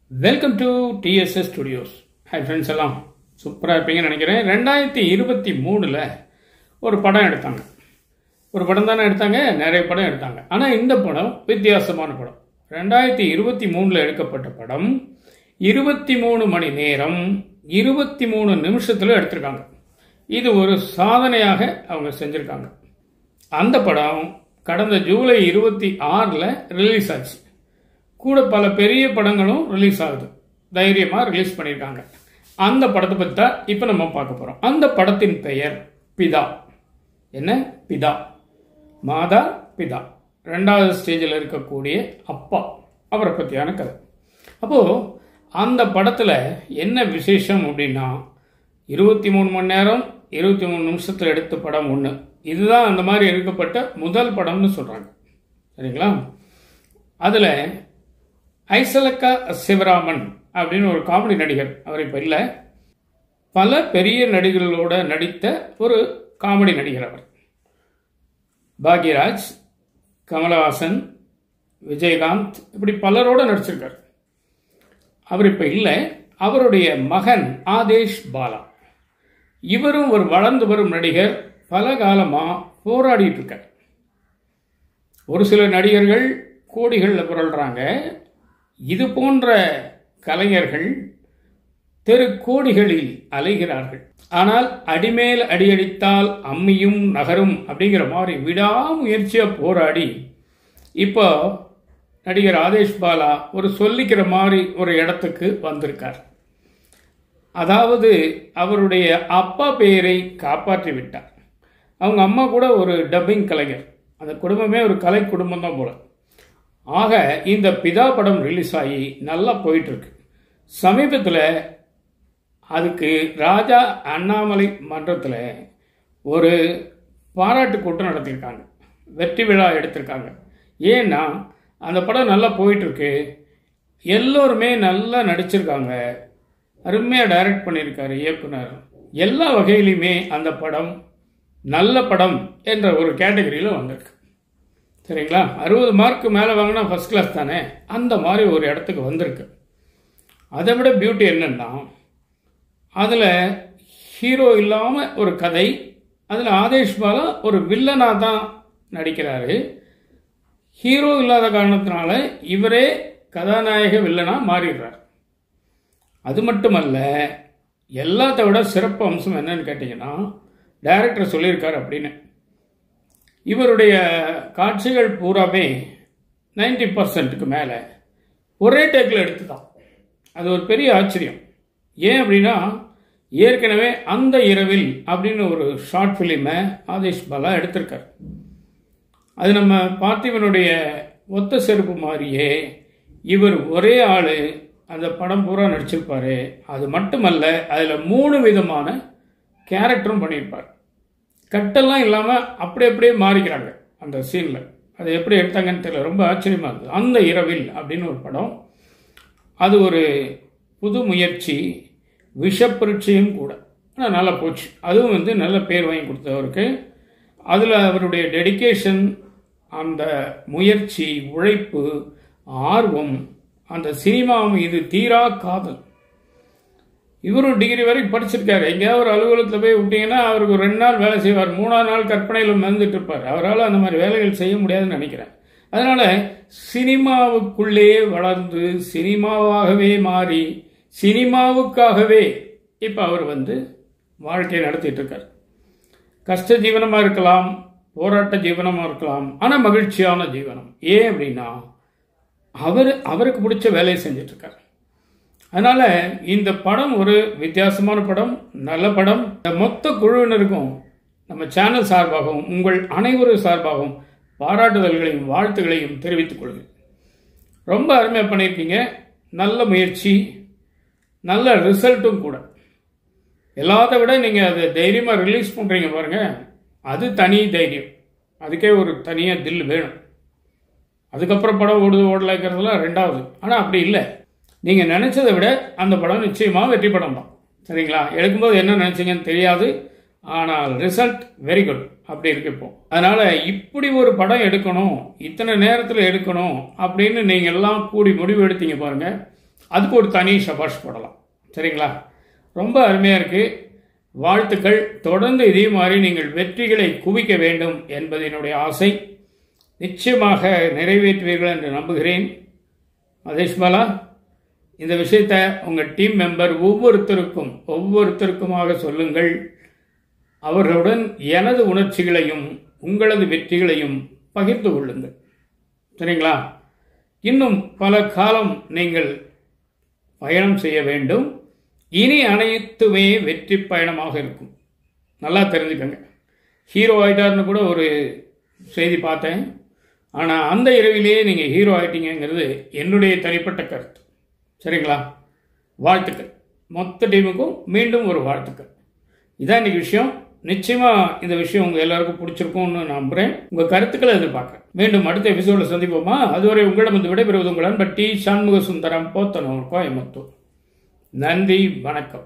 welcome to DSS studios hi friends எல்லாம் சூப்பராக இருப்பீங்கன்னு நினைக்கிறேன் ரெண்டாயிரத்தி இருபத்தி மூணில் ஒரு படம் எடுத்தாங்க ஒரு படம் தானே எடுத்தாங்க நிறைய படம் எடுத்தாங்க ஆனால் இந்த படம் வித்தியாசமான படம் ரெண்டாயிரத்தி இருபத்தி மூணில் எடுக்கப்பட்ட படம் இருபத்தி மூணு மணி நேரம் இருபத்தி மூணு நிமிஷத்தில் எடுத்திருக்காங்க இது ஒரு சாதனையாக அவங்க செஞ்சுருக்காங்க அந்த படம் கடந்த ஜூலை இருபத்தி ஆறில் ரிலீஸ் ஆச்சு கூட பல பெரிய படங்களும் ரிலீஸ் ஆகுது தைரியமாக ரிலீஸ் பண்ணியிருக்காங்க அந்த படத்தை பற்றி தான் இப்போ நம்ம பார்க்க போகிறோம் அந்த படத்தின் பெயர் பிதா என்ன பிதா மாதா பிதா ரெண்டாவது ஸ்டேஜில் இருக்கக்கூடிய அப்பா அவரை பற்றியான கதை அப்போது அந்த படத்தில் என்ன விசேஷம் அப்படின்னா இருபத்தி மூணு மணி நேரம் இருபத்தி மூணு நிமிஷத்தில் எடுத்த படம் ஒன்று இதுதான் அந்த மாதிரி எடுக்கப்பட்ட முதல் படம்னு சொல்கிறாங்க சரிங்களா அதில் ஐசலக்கா சிவராமன் அப்படின்னு ஒரு காமெடி நடிகர் அவர் இப்போ இல்லை பல பெரிய நடிகர்களோட நடித்த ஒரு காமெடி நடிகர் அவர் பாக்யராஜ் கமலஹாசன் விஜயகாந்த் இப்படி பலரோட நடிச்சிருக்கார் அவர் இப்போ இல்லை அவருடைய மகன் ஆதேஷ் பாலா இவரும் ஒரு வளர்ந்து வரும் நடிகர் பல காலமாக போராடிட்டு இருக்கார் ஒரு சில நடிகர்கள் கோடிகளில் புரள்றாங்க இது போன்ற கலைஞர்கள் தெரு கோடிகளில் அலைகிறார்கள் ஆனால் அடிமேல் அடியடித்தால் அம்மியும் நகரும் அப்படிங்கிற மாதிரி விடாமுயற்சியாக போராடி இப்போ நடிகர் ஆதேஷ் பாலா ஒரு சொல்லிக்கிற மாதிரி ஒரு இடத்துக்கு வந்திருக்கார் அதாவது அவருடைய அப்பா பெயரை காப்பாற்றி விட்டார் அவங்க அம்மா கூட ஒரு டப்பிங் கலைஞர் அந்த குடும்பமே ஒரு கலை குடும்பம் தான் போல ஆக இந்த பிதா படம் ரிலீஸ் ஆகி நல்லா போயிட்டு இருக்கு சமீபத்தில் அதுக்கு ராஜா அண்ணாமலை மன்றத்தில் ஒரு பாராட்டு கூட்டம் நடத்தியிருக்காங்க வெற்றி விழா எடுத்திருக்காங்க ஏன்னா அந்த படம் நல்லா போயிட்டுருக்கு எல்லோருமே நல்லா நடிச்சிருக்காங்க அருமையாக டைரக்ட் பண்ணியிருக்காரு இயக்குனர் எல்லா வகையிலையுமே அந்த படம் நல்ல படம் என்ற ஒரு கேட்டகரியில் வந்திருக்கு சரிங்களா அறுபது மார்க்கு மேலே வாங்கினா ஃபஸ்ட் கிளாஸ் தானே அந்த மாதிரி ஒரு இடத்துக்கு வந்திருக்கு அதை விட பியூட்டி என்னன்னா அதில் ஹீரோ இல்லாமல் ஒரு கதை அதில் ஆதேஷ் பாலா ஒரு வில்லனாக தான் நடிக்கிறாரு ஹீரோ இல்லாத காரணத்தினால இவரே கதாநாயக வில்லனாக மாறிடுறார் அது மட்டுமல்ல எல்லாத்த விட சிறப்பு அம்சம் என்னன்னு கேட்டிங்கன்னா டைரக்டர் சொல்லியிருக்காரு அப்படின்னு இவருடைய காட்சிகள் பூராமே நைன்டி பர்சன்ட்டுக்கு மேலே ஒரே டேக்கில் எடுத்து தான் அது ஒரு பெரிய ஆச்சரியம் ஏன் அப்படின்னா ஏற்கனவே அந்த இரவில் அப்படின்னு ஒரு ஷார்ட் ஃபிலிமை ஆதேஷ் பாலா எடுத்திருக்கார் அது நம்ம பார்த்திபனுடைய ஒத்த செருப்பு மாதிரியே இவர் ஒரே ஆள் அந்த படம் பூரா நடிச்சிருப்பாரு அது மட்டுமல்ல அதில் மூணு விதமான கேரக்டரும் பண்ணியிருப்பார் கட்டெல்லாம் இல்லாமல் அப்படி அப்படியே மாறிக்கிறாங்க அந்த சீனில் அதை எப்படி எடுத்தாங்கன்னு தெரியல ரொம்ப ஆச்சரியமாக இருக்குது அந்த இரவில் அப்படின்னு ஒரு படம் அது ஒரு புது முயற்சி விஷப்பரீட்சையும் கூட ஆனால் நல்லா போச்சு அதுவும் வந்து நல்ல பேர் வாங்கி கொடுத்தவருக்கு அதில் அவருடைய டெடிக்கேஷன் அந்த முயற்சி உழைப்பு ஆர்வம் அந்த சினிமா மீது தீரா காதல் இவரும் டிகிரி வரைக்கும் படிச்சிருக்காரு எங்கேயாவது ஒரு அலுவலகத்தில் போய் விட்டீங்கன்னா அவருக்கு ஒரு ரெண்டு நாள் வேலை செய்வார் மூணாவது நாள் கற்பனையில் மறந்துட்டு இருப்பார் அவரால் அந்த மாதிரி வேலைகள் செய்ய முடியாதுன்னு நினைக்கிறேன் அதனால சினிமாவுக்குள்ளே வளர்ந்து சினிமாவாகவே மாறி சினிமாவுக்காகவே இப்போ அவர் வந்து வாழ்க்கையை நடத்திட்டு இருக்கார் கஷ்ட ஜீவனமாக இருக்கலாம் போராட்ட ஜீவனமாக இருக்கலாம் ஆனால் மகிழ்ச்சியான ஜீவனம் ஏன் அப்படின்னா அவர் அவருக்கு பிடிச்ச வேலையை செஞ்சிட்டு இருக்கார் அதனால இந்த படம் ஒரு வித்தியாசமான படம் நல்ல படம் இந்த மொத்த குழுவினருக்கும் நம்ம சேனல் சார்பாகவும் உங்கள் அனைவரும் சார்பாகவும் பாராட்டுதல்களையும் வாழ்த்துகளையும் தெரிவித்துக் கொள்கிறேன் ரொம்ப அருமையாக பண்ணியிருக்கீங்க நல்ல முயற்சி நல்ல ரிசல்ட்டும் கூட எல்லாத்த விட நீங்கள் அதை தைரியமாக ரிலீஸ் பண்ணுறீங்க பாருங்கள் அது தனி தைரியம் அதுக்கே ஒரு தனியாக தில் வேணும் அதுக்கப்புறம் படம் ஓடுது ஓடலைங்கிறதுலாம் ரெண்டாவது ஆனால் அப்படி இல்லை நீங்கள் நினச்சதை விட அந்த படம் நிச்சயமாக வெற்றி படம் தான் சரிங்களா எடுக்கும்போது என்ன நினச்சிங்கன்னு தெரியாது ஆனால் ரிசல்ட் வெரி குட் அப்படி இருக்கு இப்போ அதனால் இப்படி ஒரு படம் எடுக்கணும் இத்தனை நேரத்தில் எடுக்கணும் அப்படின்னு நீங்கள் எல்லாம் கூடி முடிவு எடுத்தீங்க பாருங்கள் அதுக்கு ஒரு தனி சபாஷ் போடலாம் சரிங்களா ரொம்ப அருமையாக இருக்குது வாழ்த்துக்கள் தொடர்ந்து இதே மாதிரி நீங்கள் வெற்றிகளை குவிக்க வேண்டும் என்பது என்னுடைய ஆசை நிச்சயமாக நிறைவேற்றுவீர்கள் என்று நம்புகிறேன் மதேஷ்பாலா இந்த விஷயத்தை உங்கள் டீம் மெம்பர் ஒவ்வொருத்தருக்கும் ஒவ்வொருத்தருக்குமாக சொல்லுங்கள் அவர்களுடன் எனது உணர்ச்சிகளையும் உங்களது வெற்றிகளையும் பகிர்ந்து கொள்ளுங்கள் சரிங்களா இன்னும் பல காலம் நீங்கள் பயணம் செய்ய வேண்டும் இனி அனைத்துமே வெற்றி பயணமாக இருக்கும் நல்லா தெரிஞ்சுக்கோங்க ஹீரோ ஆயிட்டார்னு கூட ஒரு செய்தி பார்த்தேன் ஆனால் அந்த இரவிலேயே நீங்கள் ஹீரோ ஆயிட்டீங்கிறது என்னுடைய தனிப்பட்ட கருத்து சரிங்களா வாழ்த்துக்கள் மொத்த டீமுக்கும் மீண்டும் ஒரு வாழ்த்துக்கள் இதான் இன்னைக்கு விஷயம் நிச்சயமா இந்த விஷயம் உங்க எல்லாருக்கும் பிடிச்சிருக்கும்னு நம்புறேன் உங்க கருத்துக்களை எதிர்பார்க்கிறேன் மீண்டும் அடுத்த எபிசோட சந்திப்போமா அதுவரை உங்களிடம் வந்து விடைபெறுவது உங்கள் அன்பர் டி சண்முக சுந்தரம் போத்தனூர் கோயம்புத்தூர் நன்றி வணக்கம்